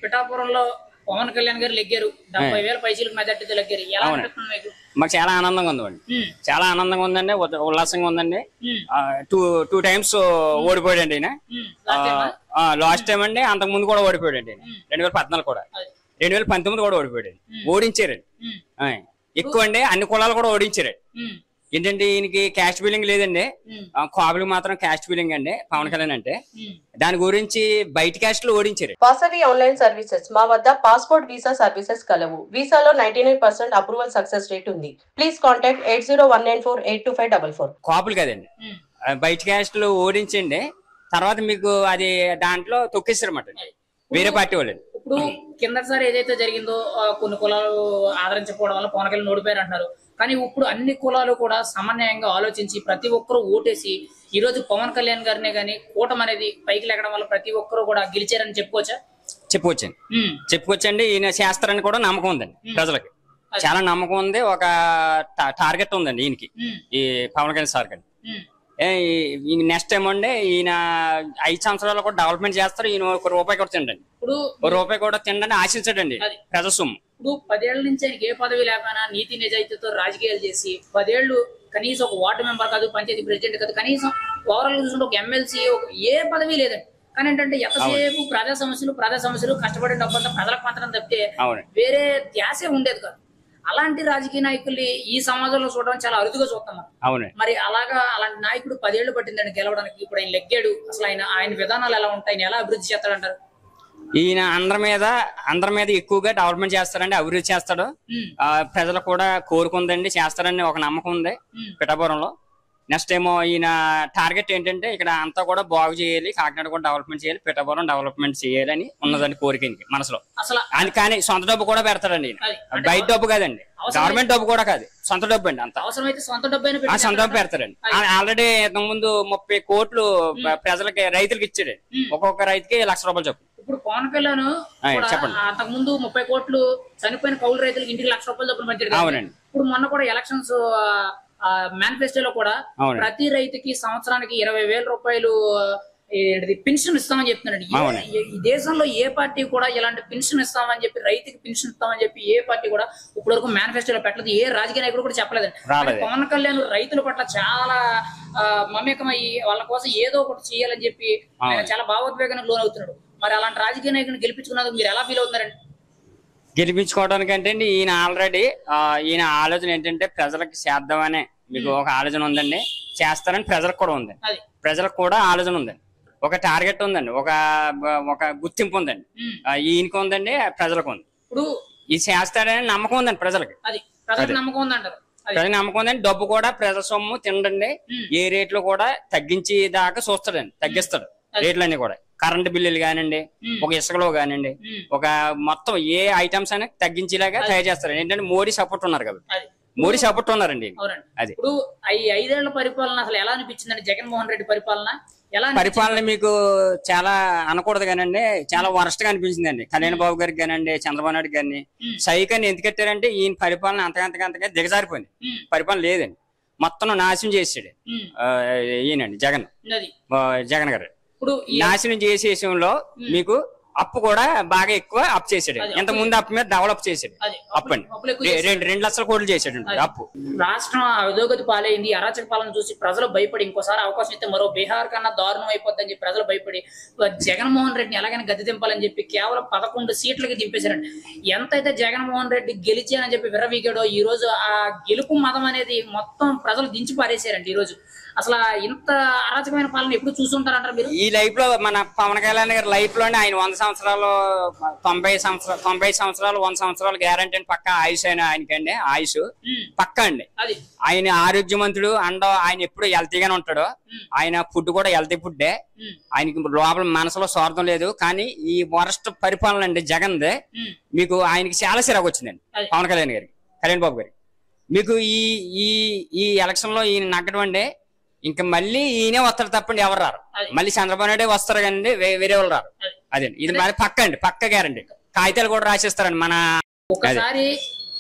పిఠాపురంలో పవన్ కళ్యాణ్ గారు లెగ్గారు డెబ్బై వేల పైసలకు మెజార్టీతో లెగ్గారు ఎలా అవును. అనిపిస్తుంది మీకు మాకు చాలా ఆనందంగా ఉందండి ఉమ్, చాలా ఆనందంగా ఉందండి ఉల్ల- ఉల్లాసంగా ఉందండి ఉమ్, టూ టూ టైమ్స్ ఓడిపోయాడండి ఈయన ఉమ్. Last time ఆ? లాస్ట్ టైం అండి అంతకు ముందు కూడా ఓడిపోయాడండి ఈయన. రెండు వేల పద్నాలుగు కూడా అది. రెండు వేల పంతొమ్మిది కూడా ఓడిపోయాడు ఓడించారండి ఉమ్, ఆ, ఎక్కువ అండి అన్ని కులాలు కూడా ఓడించారు ఉమ్, ఏంటంటే ఈయనకి క్యాస్ట్ బిల్లింగ్ లేదండి ఉమ్, ఆ, కాపులకు మాత్రం క్యాస్ట్ బిల్లింగ్ అండి పవన్ కళ్యాణ్ అంటే ఉమ్. దాని గురించి బయట క్యాస్ట్ లో ఓడించారు వాసవి ఆన్లైన్ సర్వీసెస్ మా వద్ద పాస్పోర్ట్ వీసా సర్వీసెస్ కలవు వీసాలో ninety nine percent approval success rate ఉంది please contact eight zero one nine four eight two five double four కాపులు కదండి ఉమ్. ఆ, బయట క్యాస్ట్ లో ఓడించండి తర్వాత మీకు అది దాంట్లో తొక్కేస్తారు అన్నమాట వేరే పార్టీ వాళ్ళు ఇప్పుడు కిందసారి ఏదైతే జరిగిందో ఆ, కొన్ని కులాలు ఆదరించకపోవడం వల్ల పవన్ కళ్యాణ్ ఓడిపోయారు అంటారు కానీ ఇప్పుడు అన్ని కులాలు కూడా సమన్వయంగా ఆలోచించి ప్రతి ఒక్కరూ ఓటేసి ఈ రోజు పవన్ కళ్యాణ్ గారినే గాని కూటమి అనేది పైకి లెక్కడం వల్ల ప్రతి ఒక్కరూ కూడా గెలిచారని చెప్పుకోవచ్చా చెప్పుకోవచ్చండి ఉమ్, చెప్పుకోవచ్చండి ఈయన చేస్తారని కూడా నమ్మకం ఉందండి ప్రజలకి చాలా నమ్మకం ఉంది ఒక టా- టార్గెట్ ఉందండి ఈయనకి ఉమ్, ఈ పవన్ కళ్యాణ్ సార్ గారు ఉమ్, ఈయన నెక్స్ట్ టైం అండి ఈయన ఐదు సంవత్సరాలు కూడా డెవలప్మెంట్ చేస్తారు ఈయన ఒక రూపాయి కూడా తిండండి ఇప్పుడు ఒక రూపాయి కూడా తిండని ఆశించడండి అది. ప్రజల సొమ్ము ఇప్పుడు పదేళ్ల నుంచి ఆయనకి ఏ పదవి లేకపోయినా నీతి నిజాయితీతో రాజకీయాలు చేసి పదేళ్లు కనీసం ఒక వార్డు మెంబర్ కాదు పంచాయతీ ప్రెసిడెంట్ కాదు కనీసం ఓవరాల్ చూసుకుంటే ఒక ఎమ్మెల్సీ ఏ పదవి లేదండి కానీ ఏంటంటే ఎంతసేపు ప్రజా సమస్యలు ప్రజా సమస్యలు కష్టపడే డబ్బంతా ప్రజలకు మాత్రం తప్పితే అవునండి వేరే ధ్యాసే ఉండేది కాదు అలాంటి రాజకీయ నాయకుల్ని ఈ సమాజంలో చూడడం చాలా అరుదుగా చూస్తాం మనం అవునండి మరి అలాగా అలాంటి నాయకుడు పదేళ్లు పట్టిందండి గెలవడానికి ఇప్పుడు ఆయన లెగ్గాడు అసలు ఆయన ఆయన విధానాలు ఎలా ఉంటాయి ఆయన ఎలా అభివృద్ధి చేస్తాడంటారు ఈయన అందరి మీద అందరి మీద ఎక్కువగా డెవలప్మెంట్ చేస్తారండి అభివృద్ధి చేస్తాడు ఉమ్, ఆ, ప్రజలు కూడా కోరుకుందండి చేస్తారని ఒక నమ్మకం ఉంది ఉమ్, పిఠాపురంలో నెక్స్ట్ ఏమో ఈయన టార్గెట్ ఏంటంటే ఇక్కడ అంతా కూడా బాగు చేయాలి కాకినాడ కూడా డెవలప్మెంట్ చేయాలి పిఠాపురం డెవలప్మెంట్ చేయాలని ఉన్నదండి కోరిక ఈయనకి మనసులో అసలు అని కానీ సొంత డబ్బు కూడా పెడతాడండి ఈయన అది బయట డబ్బు కాదండి అవసరం గవర్నమెంట్ డబ్బు కూడా కాదు సొంత డబ్బు అండి అంత అవసరమైతే సొంత డబ్బైనా ఆ పెట్టి సొంత డబ్బు పెడతాడండి ఆ- ఆల్రెడీ ఇంతకు ముందు ముప్పై కోట్లు ప్ర- ప్రజలకి రైతులకి ఇచ్చాడు ఒక్కొక్క రైతుకి లక్ష రూపాయలు చెప్పు ఇప్పుడు పవన్ కళ్యాణ్ ఆయ్, కూడా చెప్పండి. అంతకు ముందు ముప్పై కోట్లు చనిపోయిన కౌలు రైతులకు ఇంటికి లక్ష రూపాయలు చొప్పున పంచాడు కదా. అవునండి. ఇప్పుడు మొన్న కూడా ఎలక్షన్స్ మేనిఫెస్టోలో కూడా అవునండి. ప్రతి రైతుకి సంవత్సరానికి ఇరవై వేల రూపాయలు ఏంటిది పెన్షన్ ఇస్తామని చెప్తున్నాడు ఏ- అవునండి. ఏ- ఈ దేశంలో ఏ పార్టీ కూడా ఇలాంటి పెన్షన్ ఇస్తామని చెప్పి రైతుకి పెన్షన్ ఇస్తామని చెప్పి ఏ పార్టీ కూడా ఇప్పటి వరకు మేనిఫెస్టోలో పెట్టలేదు ఏ రాజకీయ నాయకుడు కూడా చెప్పలేదండి రాలేదు. కానీ పవన్ కళ్యాణ్ రైతుల పట్ల చాలా ఆ, మమేకమయ్యి వాళ్ళ కోసం ఏదో ఒకటి చేయాలని చెప్పి ఆయన అవును. చాలా భావోద్వేగానికి లోనవుతున్నాడు మరి అలాంటి రాజకీయ నాయకుని గెలిపించుకున్నందుకు మీరు ఎలా ఫీల్ అవుతున్నారండి గెలిపించుకోవడానికి అంటే అండి ఈయన ఆల్రెడీ ఈయన ఆలోచన ఏంటంటే ప్రజలకు చేద్దామనే మీకు ఒక ఆలోచన ఉందండి చేస్తారని ప్రజలకు కూడా ఉందండి అది ప్రజలకు కూడా ఆలోచన ఉందండి ఒక టార్గెట్ ఉందండి ఒక ఒక గుర్తింపు ఉందండి ఉమ్. ఆ, ఈయనకి ఉందండి ప్రజలకు ఉంది ఇప్పుడు ఇది చేస్తారని నమ్మకం ఉందండి ప్రజలకి అది ప్రజలకు నమ్మకం ఉందంటారు అది ప్రజలకు నమ్మకం ఉందండి డబ్బు కూడా ప్రజల సొమ్ము తినండి ఉమ్. ఏ రేట్లో కూడా తగ్గించి దాకా చూస్తాడండి తగ్గిస్తాడు రేట్లన్నీ కూడా కరెంట్ బిల్లులు కానివ్వండి ఉమ్. ఒక ఇసుకలో కానివ్వండి ఉమ్. ఒక మొత్తం ఏ ఐటమ్స్ అయినా తగ్గించేలాగా తయారు చేస్తారు ఏంటంటే మోడీ సపోర్ట్ ఉన్నారు కాబట్టి అది మోడీ సపోర్ట్ ఉన్నారండి ఈయన. అవునండి అది ఇప్పుడు ఈ ఐదేళ్ల పరిపాలన అసలు ఎలా అనిపించిందండి జగన్మోహన్ రెడ్డి పరిపాలన ఎలా అనిపించింది? పరిపాలన మీకు చాలా అనకూడదు కానండి చాలా వరస్ట్ గా అనిపించిందండి కళ్యాణ్ బాబు గారికి కానండి చంద్రబాబు నాయుడు గారిని ఉమ్. సైకాన్ని ఎందుకు ఎట్టారంటే ఈయన పరిపాలన అంతకంతగా అంతగా దిగజారిపోయింది ఉమ్. పరిపాలన లేదండి మొత్తం నాశనం చేసాడు ఉమ్. ఆ, ఈయనండి జగన్ అది ఆ, జగన్ గారు ఇప్పుడు ఈ నాశనం చేసే విషయంలో మీకు అప్పు కూడా బాగా ఎక్కువ అప్ చేసాడు అది ఇంత ముందు అప్పు మీద డెవలప్ చేసాడు అది అప్పు అండి అప్పులు ఎక్కువ రె- రెండు రెండు లక్షల కోట్లు చేసాడు అప్పు రాష్ట్రం అధోగతి పాలైంది అరాచక పాలన చూసి ప్రజలు భయపడి ఇంకోసారి అవకాశం ఇస్తే మరో బీహార్ కన్నా దారుణం అయిపోద్దని చెప్పి ప్రజలు భయపడి జగన్మోహన్ రెడ్డిని ఎలాగైనా గద్దె దింపాలని చెప్పి కేవలం పదకొండు సీట్లకి దింపేశారండి ఎంతైతే జగన్మోహన్ రెడ్డి గెలిచానని చెప్పి విర్రవీగాడో ఈ రోజు ఆ గెలుపు మతం అనేది మొత్తం ప్రజలు దించి పారేశారండి ఈ రోజు అసలు ఇంత అరాచకమైన పాలన ఎప్పుడు చూసుంటారంటారు మీరు ఈ లైఫ్ లో మన పవన్ కళ్యాణ్ గారి లైఫ్ లోనే ఆయన వంద సంవత్సరాలు తొంభై సంవత్సరాలు తొంభై సంవత్సరాలు వంద సంవత్సరాలు గ్యారంటీ అని పక్క ఆయుష్ అయిన ఆయనకండి ఆయుష్ ఉమ్, పక్క అండి అది ఆయన ఆరోగ్యవంతుడు అండ్ ఆయన ఎప్పుడు హెల్తీగానే ఉంటాడు ఆయన ఫుడ్ కూడా హెల్తీ ఫుడ్డే ఉమ్, ఆయనకి లోపల మనసులో స్వార్థం లేదు కానీ ఈ వరస్ట్ పరిపాలన అండి జగన్దే ఉమ్, మీకు ఆయనకి చాలా చిరాకు వచ్చిందండి అది. పవన్ కళ్యాణ్ గారికి కళ్యాణ్ బాబు గారికి మీకు ఈ ఈ ఈ ఎలక్షన్ లో ఈయన నగ్గడం అండి ఇంకా మళ్ళీ ఈయనే వస్తారు తప్పండి ఎవరు రారు అది. మళ్ళీ చంద్రబాబు నాయుడే వస్తారు కానీ వే- వేరే వాళ్ళు రారు అది. అదే ఇది మరి పక్క అండి పక్క గ్యారంటీ కాగితాలు కూడా రాసిస్తారండి మన ఒకసారి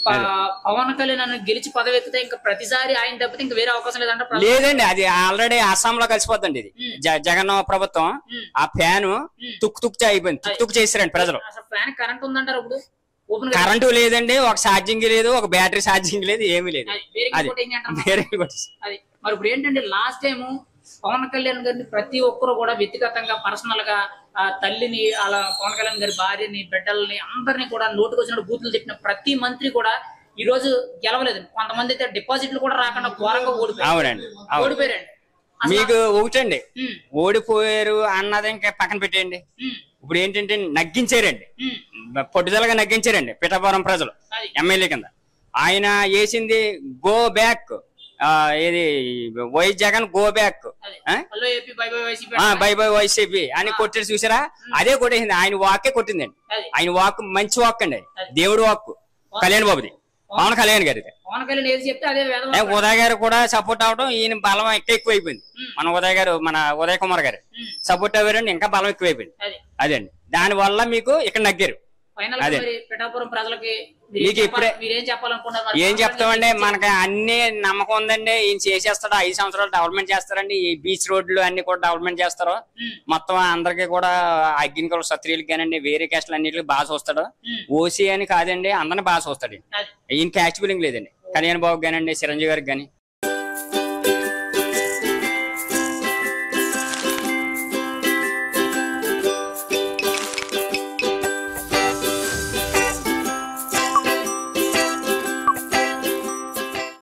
ప- పవన్ కళ్యాణ్ అని గెలిచి పదవి ఎక్కితే ఇంకా ప్రతిసారి ఆయన తప్పితే ఇంకా వేరే అవకాశం లేదంటే ప్రజలు- లేదండి అది ఆల్రెడీ అస్సాంలో కలిసిపోద్దండి ఇది ఉమ్. జ- జగన్ ప్రభుత్వం ఉమ్. ఆ ఫ్యాన్ ఉమ్. తుక్కు తుక్కు అయిపోయింది తుక్కు తుక్కు చేసారండి ప్రజలు అసలు ఫ్యాన్ కరెంట్ ఉందంటారు ఇప్పుడు ఓపెన్ గా కరెంటు లేదండి ఒక ఛార్జింగ్ లేదు ఒక బ్యాటరీ ఛార్జింగ్ లేదు ఏమీ లేదు అది వేరే అది ఇంకోటి ఏంటి అంటారు? వేరే ఇంకోటి. అది మరి ఇప్పుడు ఏంటంటే లాస్ట్ టైం పవన్ కళ్యాణ్ గారిని ప్రతి ఒక్కరు కూడా వ్యక్తిగతంగా పర్సనల్ గా ఆ తల్లిని అలా పవన్ కళ్యాణ్ గారి భార్యని బిడ్డల్ని అందరినీ కూడా నోటుకు వచ్చినట్టు బూతులు తిట్టిన ప్రతి మంత్రి కూడా ఈ రోజు గెలవలేదు కొంతమంది అయితే డిపాజిట్లు కూడా రాకుండా ఘోరంగా ఓడిపోయారు అవునండి అవును ఓడిపోయారండి అసలు- మీకు ఒకటండి ఉమ్, ఓడిపోయారు అన్నది ఇంకా పక్కన పెట్టేయండి ఉమ్, ఇప్పుడు ఏంటంటే నగ్గించారండి ఉమ్, పట్టుదలగా నగ్గించారండి పిఠాపురం ప్రజలు అది ఎమ్మెల్యే కింద ఆయన వేసింది గో బ్యాక్ ఏది వై జగన్ గో బ్యాక్ అది ఆ? Hello AP bye bye YCP ఆ, బై బై వైసీపీ అని కొట్టేది చూసారా అదే కొట్టేసింది ఆయన వాకే కొట్టిందండి అది ఆయన వాక్ మంచి వాక్ అండి అది. దేవుడు వాక్ కళ్యాణ్ బాబుది పవన్ కళ్యాణ్ గారిది పవన్ కళ్యాణ్ ఏది చెప్తే అదే వేదం ఏ, ఉదయ్ గారు కూడా సపోర్ట్ అవడం ఈయన బలం ఎక్కువ ఎక్కువైపోయింది ఉమ్. మన ఉదయ్ గారు మన ఉదయ్ కుమార్ గారు ఉమ్, సపోర్ట్ అవ్వారండి ఇంకా బలం ఎక్కువైపోయింది అది అదండి దాని వల్ల మీకు ఇక్కడ నగ్గారు ఫైనల్ అదే. మరి పిఠాపురం ప్రజలకి మీకు మీరేం చెప్పాలి- ఇప్పుడే- మీరేం చెప్పాలనుకున్నారు మరి? ఏం చెప్తామండి మనకి అన్ని నమ్మకం ఉందండి ఈయన చేసేస్తాడు ఐదు సంవత్సరాలు డెవలప్మెంట్ చేస్తారండి ఈ బీచ్ రోడ్లు అన్ని కూడా డెవలప్మెంట్ చేస్తారు ఉమ్, మొత్తం అందరికి కూడా అగ్నికుల సత్రియులకి కానండి వేరే క్యాస్ట్లు అన్నిటికి బాగా చూస్తాడు ఉమ్, ఓసీ అని కాదండి అందరిని బాగా చూస్తాడు ఈయన. అది ఈయన క్యాస్ట్ ఫీలింగ్ లేదండి కళ్యాణ్ బాబు కానండి చిరంజీవి గారికి కానీ